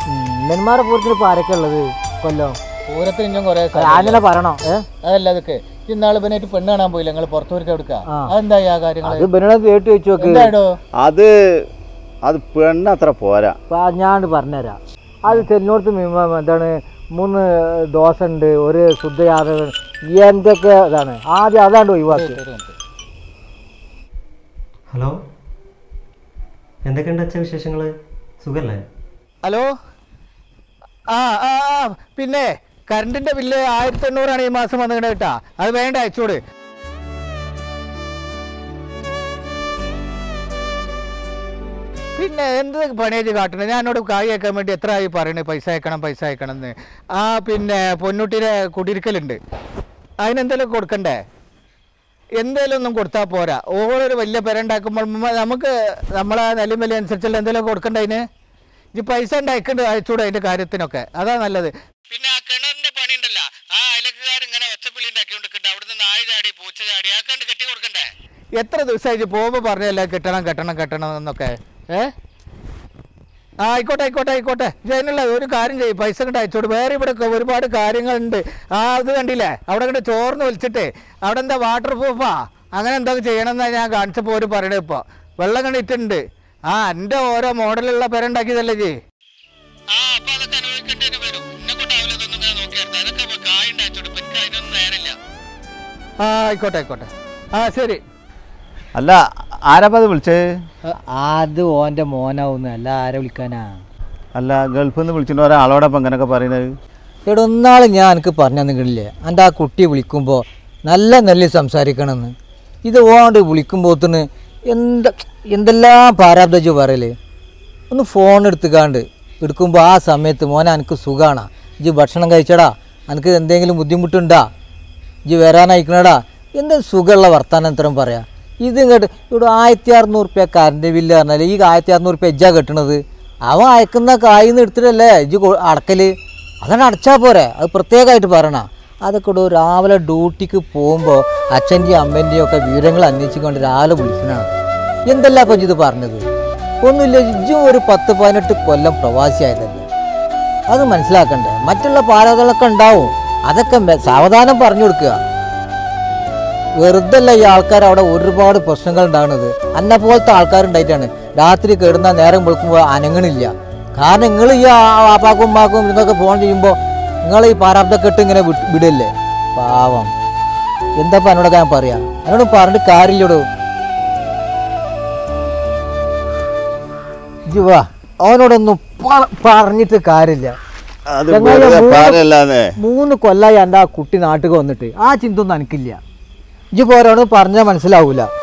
നെന്മാറ പൂരത്തിന് ഇപ്പൊ ആരൊക്കെ ഉള്ളത് കൊല്ലം പൂരത്തിന് ഇഞ്ഞും കുറെ ആഞ്ഞനെ പറയണോ ഏ അതല്ല അതൊക്കെ ഇന്നാള് ഇവനായിട്ട് പെണ്ണ് കാണാൻ പോയില്ല നിങ്ങൾ പുറത്തൂർക്ക് എടുക്ക ആ. അതെന്തായി ആ കാര്യങ്ങൾ അത് ബനോട് കേട്ട് വെച്ച് നോക്ക് എന്തായിടോ അത് അത് പെണ്ണ് അത്ര പോരാ ഇപ്പൊ ഞാൻ പറഞ്ഞുതരാം അത് ചെല്ലിനോടത്ത് മിനിമം എന്താണ് മൂന്ന് ദോശ ഉണ്ട് ഒരു ശുദ്ധയാതക എന്തൊക്കെ ഇതാണ് ആദ്യം അതാണ്ട് ഒഴിവാക്കി ഹലോ എന്തൊക്കെയുണ്ട് അച്ഛൻ വിശേഷങ്ങൾ സുഖല്ലേ ഹലോ ആ ആ ആ, പിന്നെ കറണ്ടിന്റെ ബില്ല് ആയിരത്തി എണ്ണൂറാണ് ഈ മാസം വന്നിട്ട് കേട്ടാ അത് വേണ്ട അയച്ചോട് പിന്നെ എന്ത് പണിയായിട്ട് കാട്ടണേ ഞാൻ എന്നോട് കായ് അയക്കാൻ വേണ്ടി എത്ര ആയി പറയണേ പൈസ അയക്കണം പൈസ അയക്കണം എന്ന് ആ പിന്നെ പൊന്നൂട്ടിയുടെ കുടിയിരിക്കലുണ്ട് അതിനെന്തെങ്കിലും കൊടുക്കണ്ടേ എന്തേലും ഒന്നും കൊടുത്താൽ പോരാ ഓരോരു വലിയ പെര ഉണ്ടാക്കുമ്പോൾ മ- നമുക്ക് നമ്മളെ നിലയും വില അനുസരിച്ചുള്ള എന്തെങ്കിലും കൊടുക്കണ്ടേ അതിന് ഈ പൈസ ഉണ്ടായിക്കണ്ട് അയച്ചൂടെ അതിന്റെ കാര്യത്തിനൊക്കെ അതാ നല്ലത് പിന്നെ ആ കിണറിന്റെ പണി ഉണ്ടല്ലോ ആ അയലക്കാർ ഇങ്ങനെ ഒച്ചപ്പള്ളി ഉണ്ടാക്കിക്കൊണ്ടിരിക്കട്ടെ അവിടുന്ന് നായ ചാടി പൂച്ച ചാടി ആ കണ്ട് കെട്ടി കൊടുക്കണ്ടേ എത്ര ദിവസമായിട്ട് പോകുമ്പോൾ പറഞ്ഞല്ലേ കെട്ടണം കെട്ടണം കെട്ടണം എന്നൊക്കെ ഏ ആ ആയിക്കോട്ടെ ആയിക്കോട്ടെ ആയിക്കോട്ടെ ഇത് അതിനുള്ള ഒരു കാര്യം ചെയ്യും പൈസ കണ്ട് അയച്ചോട് വേറെ ഇവിടെ ഒക്കെ ഒരുപാട് കാര്യങ്ങളുണ്ട് ആ അത് കണ്ടില്ലേ അവിടെ കണ്ട് ചോർന്ന് വലിച്ചിട്ട് അവിടെ എന്താ വാട്ടർ പ്രൂഫാ അങ്ങനെ എന്തൊക്കെ ചെയ്യണമെന്നാ ഞാൻ കാണിച്ചപ്പോൾ ഒരു പറയണത് ഇപ്പോൾ വെള്ളം കണ്ടിട്ടുണ്ട് ആ എൻ്റെ ഓരോ മോഡലുള്ള പേരുണ്ടാക്കിയതല്ലേ ജി ആ അപ്പൊ അതൊക്കെ അനുഭവിക്കേണ്ടി വരും എന്നെ കൊണ്ടാവില്ല ഇതൊന്നും ഞാൻ നോക്കിയെടുത്ത അതൊക്കെ കായുണ്ട് അയച്ചോട് പറ്റുക അതിനൊന്നും നേരമില്ല ആ ആയിക്കോട്ടെ ആയിക്കോട്ടെ ആ ശരി അല്ല ആരാപ്പ അത് വിളിച്ചത് അത് ഓന്റെ മോനാവുന്ന അല്ല ആരെ വിളിക്കാനാ അല്ല ഗൾഫിൽ നിന്ന് വിളിച്ചിട്ട് ഒരാളോടൊപ്പം ഇങ്ങനെയൊക്കെ പറയുന്നത് എടാ ഒന്നാൾ ഞാൻ എനിക്ക് പറഞ്ഞു തന്നിട്ടില്ലേ എൻ്റെ ആ കുട്ടിയെ വിളിക്കുമ്പോൾ നല്ല നല്ല സംസാരിക്കണമെന്ന് ഇത് ഓണ്ട് വിളിക്കുമ്പോത്തിന് എന്താ എന്തെല്ലാം പാരാബ്ദജ് പറയല് ഒന്ന് ഫോൺ എടുത്തുകാണ്ട് എടുക്കുമ്പോൾ ആ സമയത്ത് മോനെ എനിക്ക് സുഖാണ് ഇജ്ജ് ഭക്ഷണം കഴിച്ചടാ എനിക്ക് എന്തെങ്കിലും ബുദ്ധിമുട്ടുണ്ടാ ഇജ്ജ് വരാനയക്കണടാ എന്താ സുഖമുള്ള വർത്താനം ഇത്രയും പറയാം ഇത് ഇങ്ങോട്ട് ഇവിടെ ആയിരത്തി അറുന്നൂറ് റുപ്യ കറണ്ട് ബില്ല് പറഞ്ഞാൽ ഈ ആയിരത്തി അറുന്നൂറ് റുപ്യ എജ്ജാ കെട്ടണത് അവൻ അയക്കുന്ന കായിന്ന് എടുത്തിട്ടല്ലേ ഇജ്ജ് കൊ- അടക്കല് അതാണ് അടച്ചാൽ പോരെ അത് പ്രത്യേകമായിട്ട് പറയണ അതൊക്കെ ഇവിടെ രാവിലെ ഡ്യൂട്ടിക്ക് പോകുമ്പോൾ അച്ഛൻ്റെയും അമ്മേൻ്റെയും ഒക്കെ വിവരങ്ങൾ അന്വേഷിച്ചുകൊണ്ട് രാവിലെ വിളിക്കണതാണ് എന്തെല്ലാം അപ്പം ഇത് പറഞ്ഞത് ഒന്നുമില്ല ഇജ്ജും ഒരു പത്ത് പതിനെട്ട് കൊല്ലം പ്രവാസിയായതല്ലേ അത് മനസ്സിലാക്കണ്ടേ മറ്റുള്ള പാരാതകളൊക്കെ ഉണ്ടാവും അതൊക്കെ മെ- സാവധാനം പറഞ്ഞു കൊടുക്കുക വെറുതെ അല്ല ഈ ആൾക്കാർ അവിടെ ഒരുപാട് പ്രശ്നങ്ങൾ ഉണ്ടാകുന്നത് അന്നെ പോലത്തെ ആൾക്കാരുണ്ടായിട്ടാണ് രാത്രി കിടന്ന നേരം വെളുക്കുമ്പോൾ അനങ്ങണില്ല കാരണം നിങ്ങൾ ഈ ആ- വാപ്പാക്കും ഉമ്മാക്കും ഇതൊക്കെ ഫോൺ ചെയ്യുമ്പോൾ നിങ്ങൾ ഈ പാരാബ്ദക്കെട്ട് ഇങ്ങനെ വിട്ട് വിടല്ലേ പാവം എന്താ എന്നോടൊക്കെ ഞാൻ പറയാ എന്നോട് പറഞ്ഞിട്ട് കാര്യമില്ലടോ ഇജ്ജ് വാ അവനോടൊന്നും പ- പറഞ്ഞിട്ട് കാര്യമില്ല അത് ചങ്ങായി, വെറുതെ മൂന്ന് പറയല്ലാന്നേ മൂന്ന് കൊല്ലായി എൻ്റെ ആ കുട്ടി നാട്ടിൽ വന്നിട്ട് ആ ചിന്ത ഒന്നും എനിക്കില്ല ഇജ്ജ് പോരോട് പറഞ്ഞാൽ മനസ്സിലാവൂല